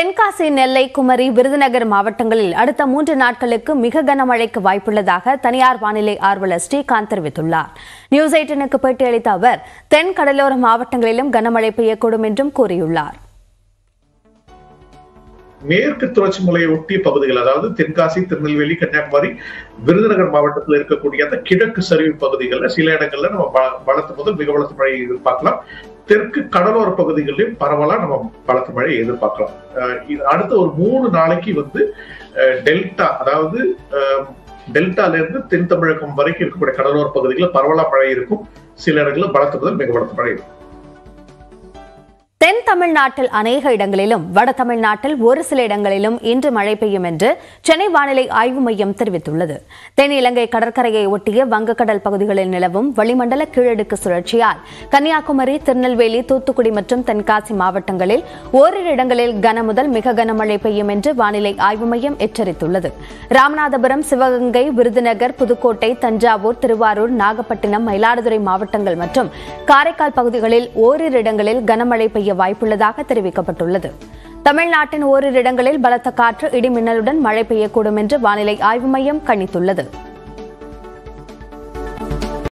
தென்காசி நெல்லை குமரி விருதுநகர் மாவட்டங்களில் அடுத்த மூன்று நாட்களுக்கு மிக கனமழைக்கு வாய்ப்புள்ளதாக தனியார் வானிலை ஆர்வலர் ஸ்ரீகாந்த் தெரிவித்துள்ளார் நியூஸ் எயிட்டனுக்கு பேட்டியளித்த அவர் தென் கடலோர மாவட்டங்களிலும் கனமழை பெய்யக்கூடும் என்றும் கூறியுள்ளார் மேற்கு தொடர்ச்சி மலையை ஒட்டிய பகுதிகள் அதாவது தென்காசி திருநெல்வேலி கன்னியாகுமரி விருதுநகர் மாவட்டத்தில் இருக்கக்கூடிய அந்த கிழக்கு சரிவு பகுதிகளில் சில இடங்கள்ல நம்ம ப- பலத்த முதல் மிக பலத்த மழையை எதிர்பார்க்கலாம் தெற்கு கடலோர பகுதிகளிலும் பரவலா நம்ம பலத்த மழையை எதிர்பார்க்கலாம் அஹ் இது அடுத்த ஒரு மூணு நாளைக்கு வந்து அஹ், டெல்டா அதாவது அஹ், டெல்டால இருந்து தென் தமிழகம் வரைக்கும் இருக்கக்கூடிய கடலோர பகுதிகளில் பரவலா மழை இருக்கும் சில இடங்களில் பலத்த முதல் மிக பலத்த மழை இருக்கும் தென் தமிழ்நாட்டில் அநேக இடங்களிலும் வட தமிழ்நாட்டில் ஒரு சில இடங்களிலும் இன்று மழை பெய்யும் என்று சென்னை வானிலை ஆய்வு மையம் தெரிவித்துள்ளது தென் இலங்கை கடற்கரையை ஒட்டிய வங்கக்கடல் பகுதிகளில் நிலவும் வளிமண்டல கீழடுக்கு சுழற்சியால் கன்னியாகுமரி திருநெல்வேலி தூத்துக்குடி மற்றும் தென்காசி மாவட்டங்களில் ஓரிரு இடங்களில் கன முதல் மிக கனமழை பெய்யும் என்று வானிலை ஆய்வு மையம் எச்சரித்துள்ளது ராமநாதபுரம் சிவகங்கை விருதுநகர் புதுக்கோட்டை தஞ்சாவூர் திருவாரூர் நாகப்பட்டினம் மயிலாடுதுறை மாவட்டங்கள் மற்றும் காரைக்கால் பகுதிகளில் ஓரிரு இடங்களில் கனமழை பெய்ய வாய்ப்புள்ளதாக தெரிவிக்கப்பட்டுள்ளது தமிழ்நாட்டின் ஓரிரு இடங்களில் பலத்த காற்று இடி மின்னலுடன் மழை பெய்யக்கூடும் என்று வானிலை ஆய்வு மையம் கணித்துள்ளது